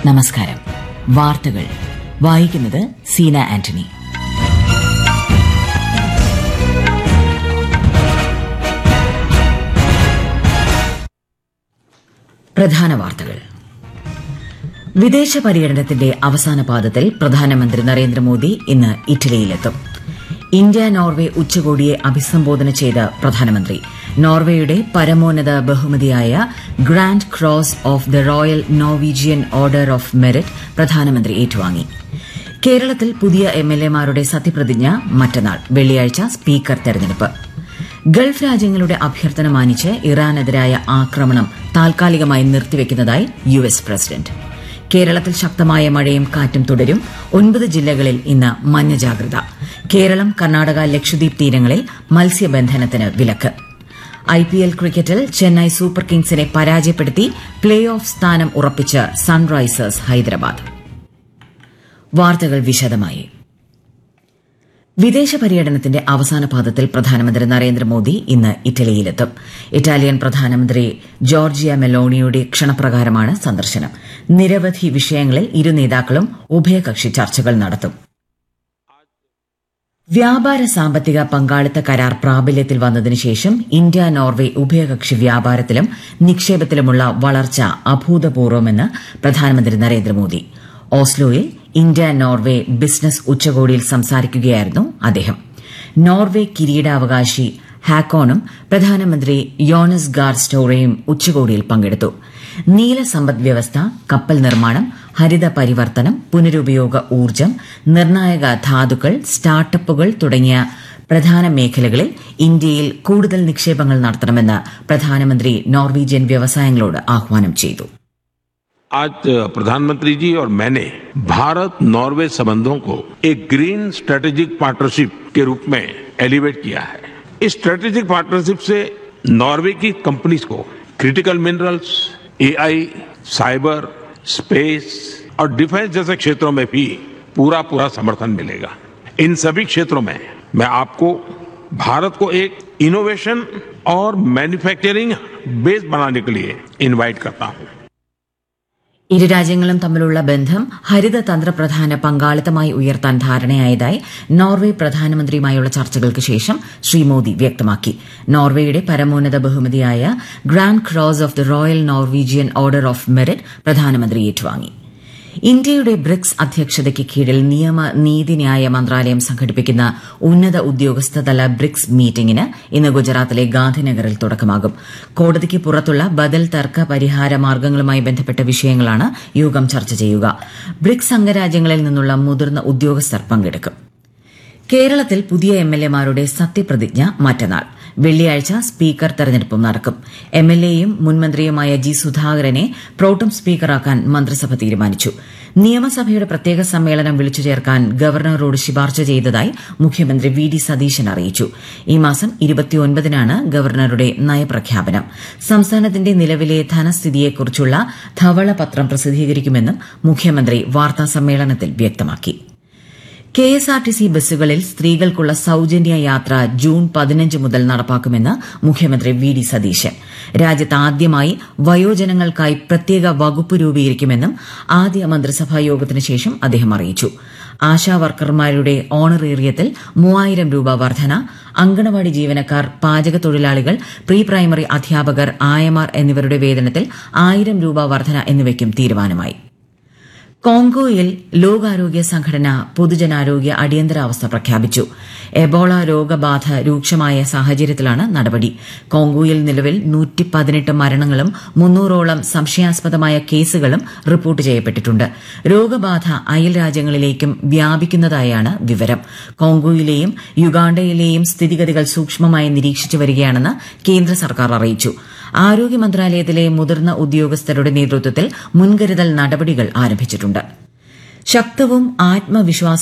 നമസ്കാരം വാർത്തകൾ വായിക്കുന്നത് സീന ആന്റണി പ്രധാന വാർത്തകൾ വിദേശ പര്യടനത്തിന്റെ അവസാന പാദത്തിൽ പ്രധാനമന്ത്രി നരേന്ദ്രമോദി ഇന്ന് ഇറ്റലിയിലെത്തും ഇന്ത്യ നോർവെ ഉച്ചകോടിയെ അഭിസംബോധന ചെയ്ത പ്രധാനമന്ത്രി നോർവേയുടെ പരമോന്നത ബഹുമതിയായ grand cross of the royal Norwegian order of merit പ്രധാനമന്ത്രി ഏറ്റുവാങ്ങി കേരളത്തിൽ പുതിയ എംഎൽഎമാരുടെ സത്യപ്രതിജ്ഞ മറ്റന്നാൾ വെള്ളിയാഴ്ച സ്പീക്കർ തെരഞ്ഞെടുപ്പ് ഗൾഫ് രാജ്യങ്ങളുടെ അഭ്യർത്ഥന മാനിച്ച് ഇറാനെതിരായ ആക്രമണം താൽക്കാലികമായി നിർത്തിവെക്കുന്നതായി യു എസ് പ്രസിഡന്റ് കേരളത്തിൽ ശക്തമായ മഴയും കാറ്റും തുടരും ഒൻപത് ജില്ലകളിൽ ഇന്ന് മഞ്ഞ ജാഗ്രത കേരളം കർണാടക ലക്ഷദ്വീപ് തീരങ്ങളിൽ മത്സ്യബന്ധനത്തിന് വിലക്ക് ഐപിഎൽ ക്രിക്കറ്റിൽ ചെന്നൈ സൂപ്പർ കിങ്സിനെ പരാജയപ്പെടുത്തി പ്ലേ ഓഫ് സ്ഥാനം ഉറപ്പിച്ച് സൺറൈസേഴ്സ് ഹൈദരാബാദ് വാർത്തകൾ വിശദമായി വിദേശ പര്യടനത്തിന്റെ അവസാന പാദത്തിൽ പ്രധാനമന്ത്രി നരേന്ദ്രമോദി ഇന്ന് ഇറ്റലിയിലെത്തും ഇറ്റാലിയൻ പ്രധാനമന്ത്രി ജോർജിയ മെലോണിയുടെ ക്ഷണപ്രകാരമാണ് സന്ദർശനം നിരവധി വിഷയങ്ങളിൽ ഇരു നേതാക്കളും ഉഭയകക്ഷി ചർച്ചകൾ നടത്തും വ്യാപാര സാമ്പത്തിക പങ്കാളിത്ത കരാർ പ്രാബല്യത്തിൽ വന്നതിനു ശേഷം ഇന്ത്യ നോർവെ ഉഭയകക്ഷി വ്യാപാരത്തിലും നിക്ഷേപത്തിലുമുള്ള വളർച്ച അഭൂതപൂർവമെന്ന് പ്രധാനമന്ത്രി നരേന്ദ്രമോദി ഓസ്ലോയിൽ ഇന്ത്യ നോർവെ ബിസിനസ് ഉച്ചകോടിയിൽ സംസാരിക്കുകയായിരുന്നു അദ്ദേഹം നോർവെ കിരീടാവകാശി ഹാക്കോണും പ്രധാനമന്ത്രി യോണസ് ഗാർ സ്റ്റോറയും ഉച്ചകോടിയിൽ പങ്കെടുത്തു നീല സമ്പദ് വ്യവസ്ഥ കപ്പൽ നിർമ്മാണം ഹരിത പരിവർത്തനം പുനരുപയോഗ ഊർജ്ജം നിർണായക ധാതുക്കൾ സ്റ്റാർട്ടപ്പുകൾ തുടങ്ങിയ പ്രധാന മേഖലകളിൽ ഇന്ത്യയിൽ കൂടുതൽ നിക്ഷേപങ്ങൾ നടത്തണമെന്ന് പ്രധാനമന്ത്രി നോർവീജിയൻ വ്യവസായങ്ങളോട് ആഹ്വാനം ചെയ്തു आज प्रधानमंत्री जी और मैंने भारत नॉर्वे संबंधों को एक ग्रीन स्ट्रेटेजिक पार्टनरशिप के रूप में एलिवेट किया है इस स्ट्रेटेजिक पार्टनरशिप से नॉर्वे की कंपनीज को critical minerals AI cyber space और डिफेंस जैसे क्षेत्रों में भी पूरा पूरा समर्थन मिलेगा इन सभी क्षेत्रों में मैं आपको भारत को एक इनोवेशन और मैन्युफैक्चरिंग बेस बनाने के लिए इनवाइट करता हूं ഇരു രാജ്യങ്ങളും തമ്മിലുള്ള ബന്ധം ഹരിത തന്ത്രപ്രധാന പങ്കാളിത്തമായി ഉയർത്താൻ ധാരണയായതായി നോർവെ പ്രധാനമന്ത്രിയുമായുള്ള ചർച്ചകൾക്ക് ശേഷം ശ്രീ മോദി വ്യക്തമാക്കി നോർവേയുടെ പരമോന്നത ബഹുമതിയായ grand cross of the royal Norwegian order of merit പ്രധാനമന്ത്രി ഏറ്റുവാങ്ങി ഇന്ത്യയുടെ ബ്രിക്സ് അധ്യക്ഷതയ്ക്ക് കീഴിൽ നിയമ നീതിന്യായ മന്ത്രാലയം സംഘടിപ്പിക്കുന്ന ഉന്നത ഉദ്യോഗസ്ഥതല ബ്രിക്സ് മീറ്റിംഗിന് ഇന്ന് ഗുജറാത്തിലെ ഗാന്ധിനഗറിൽ തുടക്കമാകും കോടതിക്ക് പുറത്തുള്ള ബദൽ തർക്ക പരിഹാര മാർഗങ്ങളുമായി ബന്ധപ്പെട്ട വിഷയങ്ങളാണ് യോഗം ചർച്ച ചെയ്യുക ബ്രിക്സ് അംഗരാജ്യങ്ങളിൽ നിന്നുള്ള മുതിർന്ന ഉദ്യോഗസ്ഥർ പങ്കെടുക്കും കേരളത്തിൽ പുതിയ എംഎൽഎമാരുടെ സത്യപ്രതിജ്ഞ മറ്റന്നാൾ വെള്ളിയാഴ്ച സ്പീക്കർ തെരഞ്ഞെടുപ്പും നടക്കും എംഎൽഎയും മുൻമന്ത്രിയുമായ ജി സുധാകരനെ പ്രോട്ടം സ്പീക്കറാക്കാൻ മന്ത്രിസഭ തീരുമാനിച്ചു നിയമസഭയുടെ പ്രത്യേക സമ്മേളനം വിളിച്ചു ചേർക്കാൻ ഗവർണറോട് ശുപാർശ ചെയ്തതായി മുഖ്യമന്ത്രി വി ഡി സതീശൻ അറിയിച്ചു ഈ മാസം ഇരുപത്തിയൊൻപതിനാണ് ഗവർണറുടെ നയപ്രഖ്യാപനം സംസ്ഥാനത്തിന്റെ നിലവിലെ ധനസ്ഥിതിയെക്കുറിച്ചുള്ള ധവളപത്രം പ്രസിദ്ധീകരിക്കുമെന്നും മുഖ്യമന്ത്രി വാർത്താസമ്മേളനത്തിൽ വ്യക്തമാക്കി K S R T C ബസ്സുകളിൽ സ്ത്രീകൾക്കുള്ള സൌജന്യ യാത്ര ജൂൺ പതിനഞ്ച് മുതൽ നടപ്പാക്കുമെന്ന് മുഖ്യമന്ത്രി വി ഡി സതീശൻ രാജ്യത്ത് ആദ്യമായി വയോജനങ്ങൾക്കായി പ്രത്യേക വകുപ്പ് രൂപീകരിക്കുമെന്നും ആദ്യ മന്ത്രിസഭാ യോഗത്തിന് ശേഷം അദ്ദേഹം അറിയിച്ചു ആശാ വർക്കർമാരുടെ ഓണറേറിയത്തിൽ മൂവായിരം രൂപ വർധന അങ്കണവാടി ജീവനക്കാർ പാചക തൊഴിലാളികൾ പ്രീ പ്രൈമറി അധ്യാപകർ ആയമാർ എന്നിവരുടെ വേതനത്തിൽ ആയിരം രൂപ വർധന എന്നിവയ്ക്കും തീരുമാനമായി കോങ്കോയിൽ ലോകാരോഗ്യ സംഘടന പൊതുജനാരോഗ്യ അടിയന്തരാവസ്ഥ പ്രഖ്യാപിച്ചു എബോള രോഗബാധ രൂക്ഷമായ സാഹചര്യത്തിലാണ് നടപടി കോങ്കോയിൽ നിലവിൽ നൂറ്റി പതിനെട്ട് മരണങ്ങളും മുന്നൂറോളം സംശയാസ്പദമായ കേസുകളും റിപ്പോർട്ട് ചെയ്യപ്പെട്ടിട്ടുണ്ട് രോഗബാധ അയൽ രാജ്യങ്ങളിലേക്കും വ്യാപിക്കുന്നതായാണ് വിവരം കോങ്കോയിലെയും യുഗാണ്ടയിലെയും സ്ഥിതിഗതികൾ സൂക്ഷ്മമായി നിരീക്ഷിച്ചു വരികയാണെന്ന് കേന്ദ്ര സർക്കാർ അറിയിച്ചു ആരോഗ്യ മന്ത്രാലയത്തിലെ മുതിർന്ന ഉദ്യോഗസ്ഥരുടെ നേതൃത്വത്തിൽ മുൻകരുതൽ നടപടികൾ ആരംഭിച്ചിട്ടുണ്ട് ശക്തവും ആത്മവിശ്വാസ